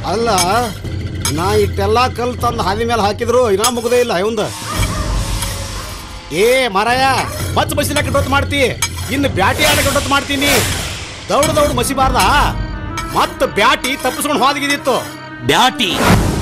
ಅಲ್ಲ ನಾ ಇಟ್ಟೆಲ್ಲ ಕಲ್ ತಂದು ಹಾದಿ ಮೇಲೆ ಹಾಕಿದ್ರು ಇನ್ನ ಮುಗ್ದೇ ಇಲ್ಲ ಇವಂದ ಏ ಮಾರಾಯ ಬಚ್ ಬಸ್ಸಿನ ಕಟ್ಟೊತ್ತು ಮಾಡ್ತಿ ಇನ್ನು ಬ್ಯಾಟಿ ಆಡ ಕಟ್ಟೊತ್ತು ಮಾಡ್ತೀನಿ ದೌಡ್ ದೌಡ್ ಮಸಿಬಾರ್ದ ಮತ್ತ ಬ್ಯಾಟಿ ತಪ್ಪಿಸ್ಕೊಂಡು ಹೋದಗಿದಿತ್ತು ಬ್ಯಾಟಿ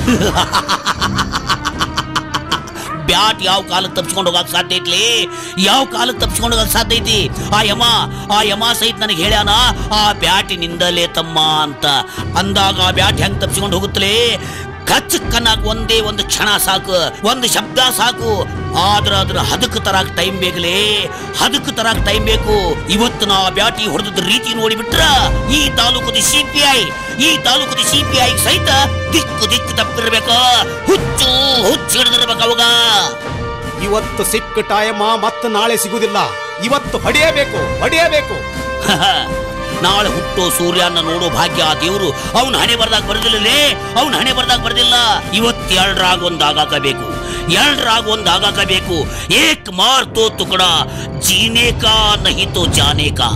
ಬ್ಯಾಟ್ ಯಾವ ಕಾಲಕ್ಕೆ ತಪ್ಪಿಸ್ಕೊಂಡು ಹೋಗಕ್ ಸಾಧ್ಯ ಐತ್ಲಿ ಯಾವ ಕಾಲಕ್ಕೆ ತಪ್ಪಿಸ್ಕೊಂಡು ಹೋಗಕ್ ಸಾಧ್ಯ ಐತಿ ಆ ಯಮ ಆ ಯಮ ಸಹಿತ ನನಗೆ ಹೇಳ್ಯಾನ ಆ ಬ್ಯಾಟಿನಿಂದಲೇ ತಮ್ಮ ಅಂತ ಅಂದಾಗ ಆ ಬ್ಯಾಟ್ ಹೆಂಗ್ ತಪ್ಪಿಸ್ಕೊಂಡು ಹೋಗುತ್ತಲೇ ಕಚ್ಚ ಕನ್ನಾಗ ಒಂದೇ ಒಂದು ಕ್ಷಣ ಸಾಕು ಒಂದು ಶಬ್ದ ಸಾಕು ಆದ್ರ ಅದ್ರ ಹದಕ್ ತರಾಕ್ ಟೈಮ್ ಬೇಕಲೇ ಹದಕ್ ತರಾಕ್ ಟೈಮ್ ಬೇಕು ಇವತ್ತು ನಾ ಆ ಬ್ಯಾಟಿ ಹೊಡೆದ ರೀತಿ ನೋಡಿಬಿಟ್ರ ಈ ತಾಲೂಕದ ಸಿ ಪಿ ಐ ಈ ತಾಲೂಕದ ಸಿ ಪಿ ಐ ಸಹಿತ ದಿಕ್ಕು ದಿಕ್ಕು ತಪ್ಪಿರ್ಬೇಕು ಹುಚ್ಚು ಹುಚ್ಚು ಹಿಡಿದಿರ್ಬೇಕು ಅವಾಗ ಇವತ್ತು ಸಿಕ್ಕ ಟೈಮ ಮತ್ತ ನಾಳೆ ಸಿಗುದಿಲ್ಲ ಇವತ್ತು ಹೊಡೆಯಬೇಕು ಹೊಡೆಯಬೇಕು ನಾಳೆ ಹುಟ್ಟೋ ಸೂರ್ಯನ ನೋಡೋ ಭಾಗ್ಯ ಆ ದೇವರು ಅವನ ಹಣೆ ಬರ್ದಾಗ ಬರ್ದಿಲ್ಲಲೇ ಅವನ ಹಣೆ ಬರ್ದಾಗ ಬರ್ದಿಲ್ಲ ಇವತ್ತು ಎರಡರಾಗ ಒಂದು ಆಗಾಕಬೇಕು ಎರಡರಾಗ ಒಂದು ಆಗಾಕಬೇಕು ಏಕ್ ಮಾರ್ ತೋ ತುಕಡ ಜೀನೆ ಕಾ ನಹಿ ತೋ ಜಾನೆ ಕಾ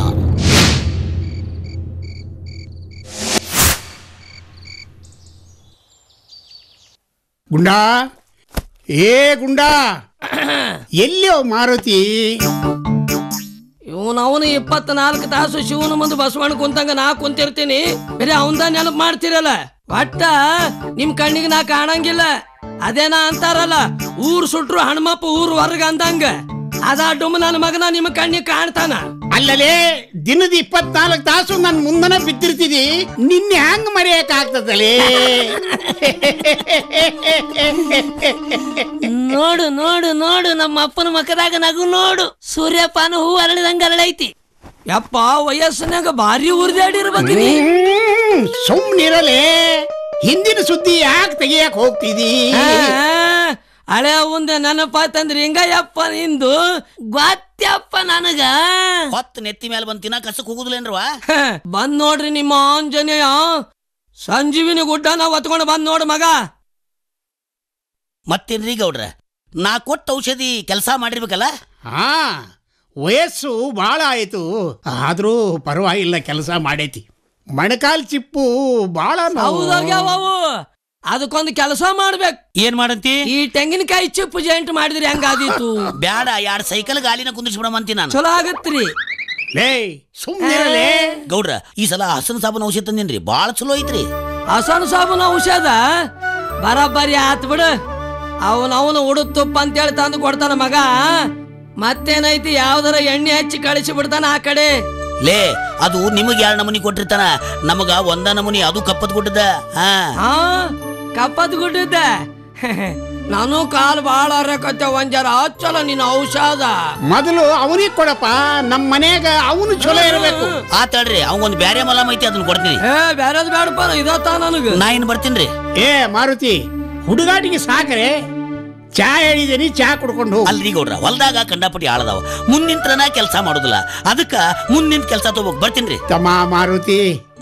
ಗುಂಡಾ ಏ ಗುಂಡಾ ಎಲ್ಲಿಯೋ ಮಾರುತಿ ಇವನು ಅವನು ಇಪ್ಪತ್ನಾಲ್ಕು ತಾಸು ಶಿವನ ಮುಂದೆ ಬಸವಣ್ಣ ಕುಂತಂಗ ನಾ ಕುಂತಿರ್ತೀನಿ ಬೇರೆ ಅವಂದ ನೆನಪು ಮಾಡ್ತಿರಲ್ಲ ಒಟ್ಟ ನಿಮ್ ಕಣ್ಣಿಗೆ ನಾ ಕಾಣಂಗಿಲ್ಲ ಅದೇನಾ ಅಂತಾರಲ್ಲ ಊರ್ ಸುಟ್ರು ಹನುಮಪ್ಪ ಊರ್ ಹೊರಗ ಅಂದಂಗ ಅದ ಡುಮ್ ನನ್ನ ಮಗನ ನಿಮ್ ಕಣ್ಣಿಗೆ ಕಾಣ್ತಾನ ಅಲ್ಲಲೇ ದಿನದ ಇಪ್ಪತ್ನಾಲ್ಕು ತಾಸು ನನ್ ಮುಂದನ ಬಿದ್ದಿರ್ತಿದಿ ನಿನ್ನೆ ಹಂಗ ಮರೆಯಕ್ ಆಗ್ತದಲೇ ನೋಡು ನೋಡು ನೋಡು ನಮ್ಮ ಅಪ್ಪನ ಮಕದಾಗ ನಗು ನೋಡು ಸೂರ್ಯಪಾನ ಹೂ ಅರಳಿದಂಗ ಅರಳೈತಿ ಯಪ್ಪ ವಯಸ್ಸಿನಾಗ ಭಾರಿ ಉರ್ದಾಡಿರ್ಬೇಕು ನೀ ಸುಮ್ನಿರಲೇ ಹಿಂದಿನ ಸುದ್ದಿ ಯಾಕೆ ತೆಗಿಯಕ್ ಹೋಗ್ತಿದಿ ಆ, ಹಳೆ ಅವಂದ ನೆನಪಾತಂದ್ರೆ ಹಿಂಗ ಯಪ್ಪ ನಿಂದು ಗೊತ್ತಪ್ಪ ನನಗ ಹೊತ್ತು ನೆತ್ತಿ ಮೇಲೆ ಬಂದು ತಿನ್ನ ಕಸಕ್ ಹೋಗುದಿಲ್ಲೇನ್ರವಾ ಹ, ಬಂದ್ ನೋಡ್ರಿ ನಿಮ್ಮ ಆಂಜನೇಯ ಸಂಜೀವಿನಿ ಗುಡ್ಡನ ಹೊತ್ಕೊಂಡು ಬಂದ್ ನೋಡು ಮಗ ಮತ್ತೇನ್ರಿ ಗೌಡ್ರ ನಾ ಕೊಟ್ಟ ಔಷಧಿ ಕೆಲಸ ಮಾಡಿರ್ಬೇಕಲ್ಲ ಹಾ ವಯಸ್ಸು ಬಹಳ ಆಯ್ತು ಆದ್ರೂ ಪರವಾಗಿಲ್ಲ ಕೆಲಸ ಮಾಡೈತಿ ಮಣಕಾಲ್ ಚಿಪ್ಪು ಬಹಳ ನೋವು. ಹೌದಾಗ್ಯಾವವು ಅದಕ್ಕೊಂದು ಕೆಲಸ ಮಾಡ್ಬೇಕು ಏನ್ ಮಾಡಂತಿ ಈ ತೆಂಗಿನಕಾಯಿ ಚಿಪ್ಪು ಜಾಯಿಂಟ್ ಮಾಡಿದ್ರಿ ಹೆಂಗಾದೀತು ಬ್ಯಾಡ ಎರಡ್ ಸೈಕಲ್ ಗಾಲಿನ ಕುಂದಿಸ್ಬಿಡಮಂತಿ ನಾನು ಚಲೋ ಆಗತ್ರಿ ಲೇ ಸುಮ್ನಿರಲೇ ಗೌಡ್ರ ಈ ಸಲ ಹಸನ ಸಾಬನ್ ಔಷಧ ತಂದೇನ್ರಿ ಬಾಳ ಚಲೋ ಐತ್ರಿ ಹಸನ್ ಸಾಬುನ ಔಷಧ ಬರಬ್ಬರಿ ಆತ್ ಬಿಡು ಅವನ ಅವನು ಉಡುದ್ ತುಪ್ಪ ಅಂತೇಳಿ ತಂದು ಕೊಡ್ತಾನ ಮಗ ಮತ್ತೇನೈತಿ ಯಾವ್ದಾರ ಎಣ್ಣೆ ಹಚ್ಚಿ ಕಳಿಸಿ ಬಿಡ್ತಾನ ಆ ಕಡೆ ಲೇ ಅದು ನಿಮಗೆ ಎರಡು ನಮೂನಿ ಕೊಟ್ಟಿರ್ತಾನ ನಮಗ ಒಂದ ನಮೂನಿ ಅದು ಕಪ್ಪತ್ ಕೊಟ್ಟದ ಹಾ ಹಾ ಕಪ್ಪತ್ ಗುಡ್ಡದ ನಾನು ಕಾಲ್ ಬಾಳ ಅರಕತ್ತೆ ಒಂಜರ ಹಚ್ಚಲ ನಿನ್ನ ಔಷಧ ಮೊದಲು ಅವನಿಗೆ ಕೊಡಪ್ಪ ನಮ್ಮ ಮನ್ಯಾಗ ಅವನು ಚಲೋ ಇರಬೇಕು ಆತಾಡ್ರಿ ಅವಂಗೊಂದು ಬ್ಯಾರೆ ಮಲಮ್ ಐತಿ ಅದನ್ನ ಕೊಡ್ತೀನಿ ಏ ಬ್ಯಾರದ್ ಬೇಡಪ್ಪ ಇದತ್ತ ನನಗ ನಾ ಏನ್ ಬರ್ತೀನ್ರಿ ಏ ಮಾರುತಿ ಹುಡುಗಾಟಿಗೆ ಸಾಕ್ರೆ ಚಾ ಹೇಳಿದೀನಿ ಚಾ ಕುಡ್ಕೊಂಡು ಹೋಗು ಅಲ್ರಿ ಗೌಡ್ರ ಹೊಲ್ದಾಗ ಕಂಡಾಪಟ್ಟಿ ಆಳದಾವ ಮುಂದಿಂತ್ರನ ಕೆಲಸ ಮಾಡೋದಿಲ್ಲ ಅದಕ್ಕ ಮುಂದಿನ ಕೆಲಸ ತಗೋಕ್ ಬರ್ತೀನ್ರಿ ತಮ್ಮ ಮಾರುತಿ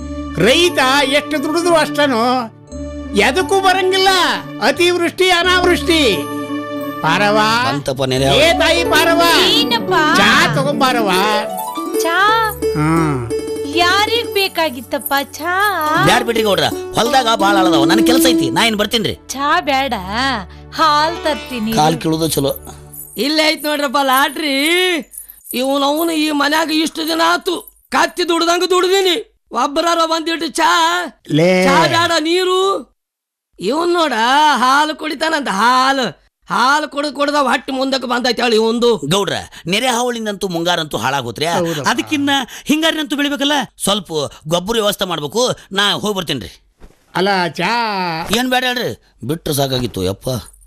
ರೈತ ಎಷ್ಟು ದುಡಿದ್ರು ಅಷ್ಟನು ಎದಕ್ಕೂ ಬರಂಗಿಲ್ಲ ಅತಿವೃಷ್ಟಿ ಅನಾವೃಷ್ಟಿ ಪಾರವ ಅಂತಪ್ಪ ನೆರೆ ಏ ತಾಯಿ ಪಾರವ ಏನಪ್ಪ ಚಾ ತಗೊಂಬಾರವ ಚಾ ಹ್ಮ್ ಯಾರಿಗ್ ಬೇಕಾಗಿತ್ತಪ್ಪ ಚಾ ಬ್ಯಾಡ್ ಬಿಡ್ರಿ ಗೌಡ್ರ ಹೊಲ್ದಾಗ ಬಾಳ ಆಳದಾವ ನನ್ ಕೆಲಸ ಐತಿ ನಾ ಏನ್ ಬರ್ತೀನ್ರಿ ಚಾ ಬೇಡ ಹಾಲ್ ತರ್ತೀನಿ ಕಾಲ್ ಕೀಳುದು ಚಲೋ ಇಲ್ಲೇ ಐತ್ ನೋಡ್ರಪ್ಪ ಲಾಟ್ರಿ ಇವನು ಅವನು ಈ ಮನ್ಯಾಗ ಇಷ್ಟು ದಿನ ಆತು ಕತ್ತಿ ದುಡ್ದಂಗ ದುಡ್ದೀನಿ ಒಬ್ಬರಾರ ಬಂದಿಟ್ಟು ಚಾ ಲೇ ಚಾ ಬೇಡ ನೀರು ಇವನ್ ನೋಡ ಹಾಲು ಕುಡಿತಾನಂತ ಹಾಲು ಹಾಲು ಕುಡಿದ್ ಕುಡ್ದ ಹೊಟ್ಟೆ ಮುಂದಕ್ಕೆ ಬಂದೈತೆ ಹೇಳಿ ಇವಂದು ಗೌಡ್ರ ನೆರೆ ಹಾವಳಿಂದಂತೂ ಮುಂಗಾರಂತೂ ಹಾಳಾಗೋತ್ರಿ ಅದಕ್ಕಿನ್ನ ಹಿಂಗಾರಿನಂತೂ ಬೆಳಿಬೇಕಲ್ಲ ಸ್ವಲ್ಪ ಗೊಬ್ಬರ ವ್ಯವಸ್ಥೆ ಮಾಡ್ಬೇಕು ನಾ ಹೋಗಿ ಬರ್ತೀನಿ ಅಲ್ಲ ಚಾ ಏನ್ ಬೇಡ ಹೇಳ್ರಿ ಬಿಟ್ರೆ ಸಾಕಾಗಿತ್ತು ಯಪ್ಪ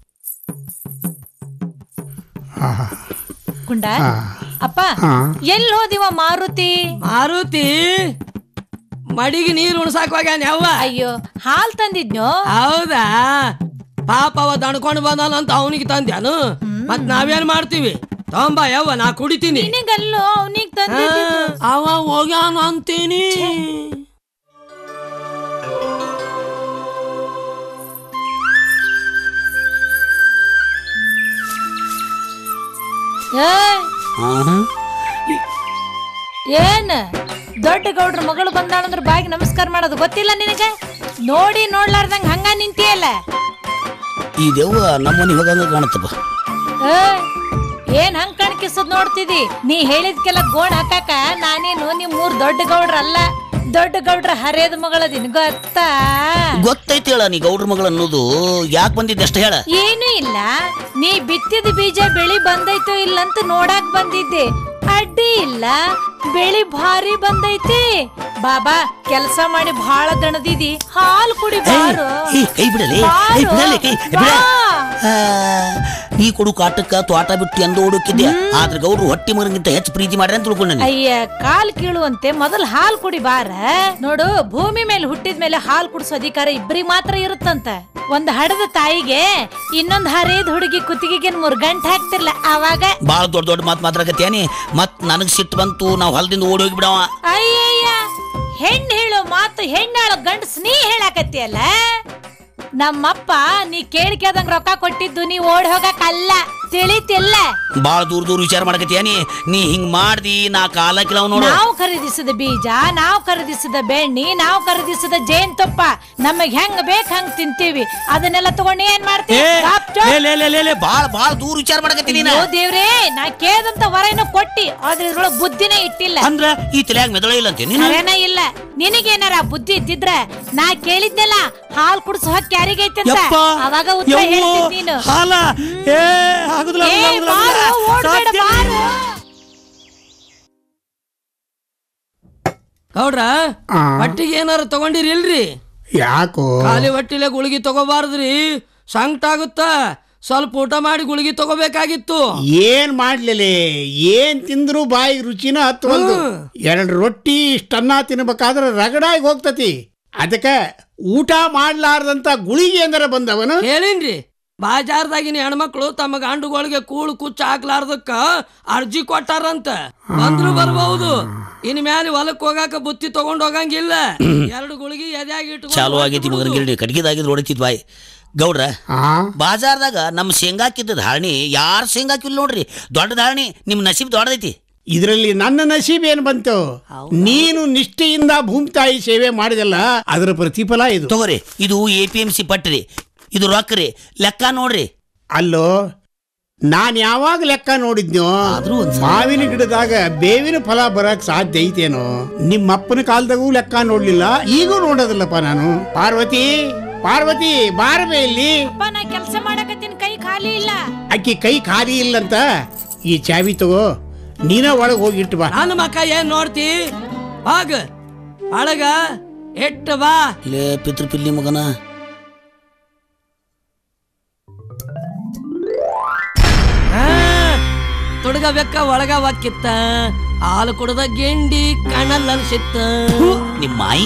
ಗುಂಡ ಅಪ್ಪ ಎಲ್ಲಿ ಹೋದಿವ ಮಾರುತಿ ಮಾರುತಿ ಮಡಿಗೆ ನೀರು ಉಣ್ಸಾಕ್ ಹೋಗ್ಯಾನ ಯವ್ವ ಅಯ್ಯೋ ಹಾಲ್ ತಂದಿದ್ನೋ ಹೌದಾ ಪಾಪ ಅವ ದಣ್ಕೊಂಡು ಬಂದಾನಂತ ಅವನಿಗೆ ತಂದ್ಯಾನು ಮತ್ ನಾವೇನ್ ಮಾಡ್ತೀವಿ ತೊಂಬ ಯವ್ವ ನಾ ಕುಡಿತೀನಿ ನಿನಗಲ್ಲೋ ಅವನಿಗ್ ಆ, ತಂದಿದ್ದು ಅವ ಹೋಗ್ಯಾನ ಅಂತೀನಿ ಏಯ್, ಏನ್ ದೊಡ್ಡ ಗೌಡ್ರ ಮಗಳು ಬಂದಾಳಂದ್ರ ಬಾಯಿಗೆ ನಮಸ್ಕಾರ ಮಾಡೋದು ಗೊತ್ತಿಲ್ಲ ನಿನಗೆ ನೋಡಿ ನೋಡ್ಲಾರ್ದಂಗ ಹಂಗ ನಿಂತಿಯಲ್ಲ ಈ ದೆವ್ವ ನಮ್ಮನೆ ಹೋಗಂಗ ಕಾಣತ್ತಪ್ಪ ಏ, ಏನ್ ಹಂಗ್ ಕಣ್ಕಿಸದ್ ನೋಡ್ತಿದಿ ನೀ ಹೇಳಿದ್ಕೆಲ್ಲ ಗೋಣ್ ಹಾಕಾಕ ನಾನೇನು ನಿಮ್ ಮೂರ್ ದೊಡ್ಡ ಗೌಡ್ರಲ್ಲ ದೊಡ್ಡ ಗೌಡ್ರ ಹರೇದ ಮಗಳದಿನ್ ಗೊತ್ತಾ ಗೊತ್ತೈತಿ ಹೇಳ ನೀ ಗೌಡ್ರ ಮಗಳು ಅನ್ನೋದು ಯಾಕೆ ಬಂದಿದ್ದೆ ಅಷ್ಟ ಹೇಳ ಏನೂ ಇಲ್ಲ ನೀ ಬಿತ್ತಿದ ಬೀಜ ಬೆಳಿ ಬಂದೈತೋ ಇಲ್ಲಂತ ನೋಡಾಕ್ ಬಂದಿದ್ದೆ ಅಡ್ಡಿ ಇಲ್ಲ ಬೆಳಿ ಭಾರಿ ಬಂದೈತಿ ಬಾಬಾ ಕೆಲ್ಸ ಮಾಡಿ ಬಹಳ ದಣದಿದಿ ಹಾಲ್ ಕುಡಿ ಬಾರು ಏ, ಕೈ ಬಿಡಲಿ ಕೈ ಬಾರು. ಬಿಡಲಿ ಕೈ ಬಿಡ ಬಾ. ಆ, ನೀ ಕೊಡು ಕಾಟಕ್ಕ ತ್ವಾಟ ಬಿಟ್ಟು ಎಂದು ಓಡೋಕಿದ್ದೆ ಆದ್ರೆ ಗೌಡ್ರು ಹೊಟ್ಟಿ ಮಗನಿಗಿಂತ ಹೆಚ್ಚು ಪ್ರೀತಿ ಮಾಡ್ರಿ ಅಂತ ತಿಳ್ಕೊಂಡೆ ನೀ. ಅಯ್ಯ ಕಾಲ್ ಕೀಳುವಂತೆ ಮೊದಲ್ ಹಾಲ್ ಕುಡಿ ಬಾರ ನೋಡು ಭೂಮಿ ಮೇಲೆ ಹುಟ್ಟಿದ ಮೇಲೆ ಹಾಲ್ ಕುಡಿಸೋ ಅಧಿಕಾರ ಇಬ್ಬರಿಗೆ ಮಾತ್ರ ಇರುತ್ತಂತ ಒಂದ್ ಹಡದ ತಾಯಿಗೆ ಇನ್ನೊಂದ್ ಹರೇದ್ ಹುಡುಗಿ ಕುತ್ತಿಗೆಗೆ ಮೂರ್ ಗಂಟೆ ಹಾಕ್ತಿರ್ಲ ಅವಾಗ ಬಾಳ ದೊಡ್ಡ ದೊಡ್ಡ ಮಾತು ಮಾತಾಡಕತ್ತೇನಿ ಮತ್ ನನಗ್ ಸಿಟ್ಟು ಬಂತು ನಾವು ಹೊಲದಿಂದ ಓಡಿ ಹೋಗಿ ಬಿಡವ ಅಯ್ಯಯ್ಯ ಹೆಣ್ ಹೇಳೋ ಮಾತು ಹೆಣ್ಣಾಳೋ ಗಂಡಸ್ ನೀ ಹೇಳಾಕತ್ತಿಯಲ್ಲ ನಮ್ಮಪ್ಪ ನೀ ಕೇಳಿಕೆದಂಗ್ ರೊಕ್ಕ ಕೊಟ್ಟಿದ್ದು ನೀ ಓಡ್ ಹೋಗಕ್ಕಲ್ಲ ತಿಳಿತಿಲ್ಲ ಬಾಳ ದೂರ ದೂರ ವಿಚಾರ ಮಾಡಕತ್ತೇನಿ ನೀ ಹಿಂಗ್ ಮಾಡ್ದಿ ನಾ ಕಾಲ ಕಿಳವ್ ನೋಡು ನಾವು ಖರೀದಿಸಿದ ಬೀಜ ನಾವು ಖರೀದಿಸಿದ ಬೆಣ್ಣಿ ನಾವು ಖರೀದಿಸಿದ ಜೇನ್ತುಪ್ಪ ನಮಗ್ ಹೆಂಗ್ ಬೇಕ್ ಹಂಗ್ ತಿಂತೀವಿ ಅದನ್ನೆಲ್ಲ ತಗೊಂಡು ಏನ್ ಏ, ಮಾಡ್ತೀವಿ ಗಾಪ್ ಚೋಪ್. ಲೇ, ಲೇ, ಲೇ, ಲೇ, ಲೇ, ಬಾಳ ಬಾಳ ದೂರ ವಿಚಾರ ಮಾಡಕತ್ತೀನಿ ಅಯ್ಯೋ ದೇವ್ರೇ ನಾ ಕೇಳ್ದಂತ ವರನು ಕೊಟ್ಟಿ ಆದ್ರೆ ಇದ್ರೊಳಗ್ ಬುದ್ಧಿನೇ ಇಟ್ಟಿಲ್ಲ ಅಂದ್ರ ಈ ತಲೆಯಾಗ ಮೆದಳ ಇಲ್ಲ ಅಂತೆ ನೀನು ಖರೇನ ಇಲ್ಲ ನಿನಗೇನಾರ ಬುದ್ಧಿ ಇದ್ದಿದ್ರ ನಾ ಕೇಳಿದ್ನಲ್ಲ ಹಾಲ್ ಕುಡ್ಸೋ ಹಕ್ ಯಾರಿಗೈತೆ ಅಂತ ಯಪ್ಪ ಅವಾಗ ಉತ್ತರ ಯವ್ವೋ, ಹೇಳ್ತಿದ್ ನೀನು ಹಾಲ ಏ ಆಗುದಿಲ್ಲ ಏ, ಆಗುದಿಲ್ಲ, ಬಾರೋ, ಆಗುದಿಲ್ಲ. ಓಡ್ಬೇಡ, ಸಾಧ್ಯ ಬಾರೋ. ಗೌಡ್ರ ಆ. ಹೊಟ್ಟಿಗೆ ಏನಾರ ತಗೊಂಡಿರಿ ಇಲ್ರಿ ಯಾಕೋ ಖಾಲಿ ಹೊಟ್ಟಿಲೆ ಗುಳಿಗೆ ತಗೋಬಾರ್ದ್ರಿ ಸಂಕಟ ಆಗುತ್ತ ಸ್ವಲ್ಪ ಊಟ ಮಾಡಿ ಗುಳಿಗೆ ತಗೋಬೇಕಾಗಿತ್ತು ಏನ್ ಮಾಡ್ಲಿಲ್ಲ ಏನ್ ತಿಂದ್ರು ಬಾಯಿಗೆ ರುಚಿನ ಹತ್ತುವಲ್ದು ಎರಡು ರೊಟ್ಟಿ ಇಷ್ಟನ್ನ ತಿನ್ಬೇಕಾದ್ರೆ ರಗಡಾಗಿ ಹೋಗ್ತತಿ ಅದಕ್ಕೆ ಊಟ ಮಾಡ್ಲಾರ್ದಂತ ಗುಳಿಗೆ ಏನಾರ ಬಂದವನು ಹೇಳಿನ್ರಿ ಬಾಜಾರ್ದಾಗಿನ ಹೆಣ್ಮಕ್ಳು ತಮ್ಮ ಗಂಡುಗಳಿಗೆ ಕೂಳು ಕುಚ್ಚ ಹಾಕ್ಲಾರ್ದಕ್ಕ ಅರ್ಜಿ ಕೊಟ್ಟಾರಂತ ಬಂದ್ರು ಬರ್ಬಹುದು ಇನ್ ಮ್ಯಾಲೆ ಹೊಲಕ್ ಹೋಗಾಕ ಬುತ್ತಿ ತಗೊಂಡ್ ಹೋಗಂಗಿಲ್ಲ ಎರಡು ಗುಳಿಗೆ ಎದ್ಯಾಗಿ ಇಟ್ಕೊಂಡ್ ಚಾಲು ಆಗೈತಿ ಮಗನ ಗಿಲ್ಡಿ ಕಟ್ಗಿದಾಗಿದ್ ಹೊಡಿತಿದ್ ಬಾಯಿ ಗೌಡ್ರ ಆ ಬಾಜಾರ್ದಾಗ ನಮ್ಮ ಶೇಂಗಾಕಿದ್ದ ಧಾರಣಿ ಯಾರು ಶೇಂಗಾಕಿಲ್ಲ ನೋಡ್ರಿ ದೊಡ್ಡ ಧಾರಣಿ ನಿಮ್ ನಸೀಬ್ ದೊಡ್ಡದೈತಿ ಇದರಲ್ಲಿ ನನ್ನ ನಸೀಬ್ ಏನ್ ಬಂತು ನೀನು ನಿಷ್ಠೆಯಿಂದ ಭೂಮಿ ತಾಯಿ ಸೇವೆ ಮಾಡಿದಲ್ಲ ಅದರ ಪ್ರತಿಫಲ ಇದು ತಗೋರಿ ಇದು ಎ ಪಿ ಎಂ ಸಿ ಪಟ್ರಿ ಇದು ರೊಕ್ಕ ರೀ ಲೆಕ್ಕ ನೋಡ್ರಿ ಅಲ್ಲೋ ನಾನ್ ಯಾವಾಗ ಲೆಕ್ಕ ನೋಡಿದ್ನೋ ಆದ್ರೂ ಒಂದ್ಸಲ- ಮಾವಿನ ಗಿಡದಾಗ ಬೇವಿನ ಫಲ ಬರಕ್ ಸಾಧ್ಯ ಐತೇನೋ ನಿಮ್ಮಪ್ಪನ ಕಾಲದಾಗೂ ಲೆಕ್ಕ ನೋಡ್ಲಿಲ್ಲ ಈಗೂ ನೋಡೋದಿಲ್ಲಪ್ಪ ನಾನು ಪಾರ್ವತಿ ಪಾರ್ವತಿ ಬಾರಬೇ ಇಲ್ಲಿ ಅಪ್ಪ ನಾ ಕೆಲ್ಸ ಮಾಡಕತ್ತೀನಿ ಕೈ ಖಾಲಿ ಇಲ್ಲ ಅಕ್ಕಿ ಕೈ ಖಾಲಿ ಇಲ್ಲಂತ ಈ ಚಾವಿ ತಗೋ ನೀನ ಒಳಗ್ ಹೋಗಿ ಇಟ್ಟು ಬಾ ನನ್ನ ಮಕ್ಕ ಏನ್ ನೋಡ್ತಿ ಬಾಗ ಅಳಗ ಎಟ್ಟ ಬಾ ಲೇ ಪಿತೃಪಿಲ್ಲಿ ಮಗನ ಆ, ತೊಡಗ ಬೆಕ್ಕ ಒಳಗ ವಾಕಿತ್ತ ಹಾಲು ಕುಡದ ಗೆಂಡಿ ಕಣ್ಣಲ್ಲಿ ಅನ್ಸಿತ್ತ ನಿಮ್ಮ ಮಾಯಿ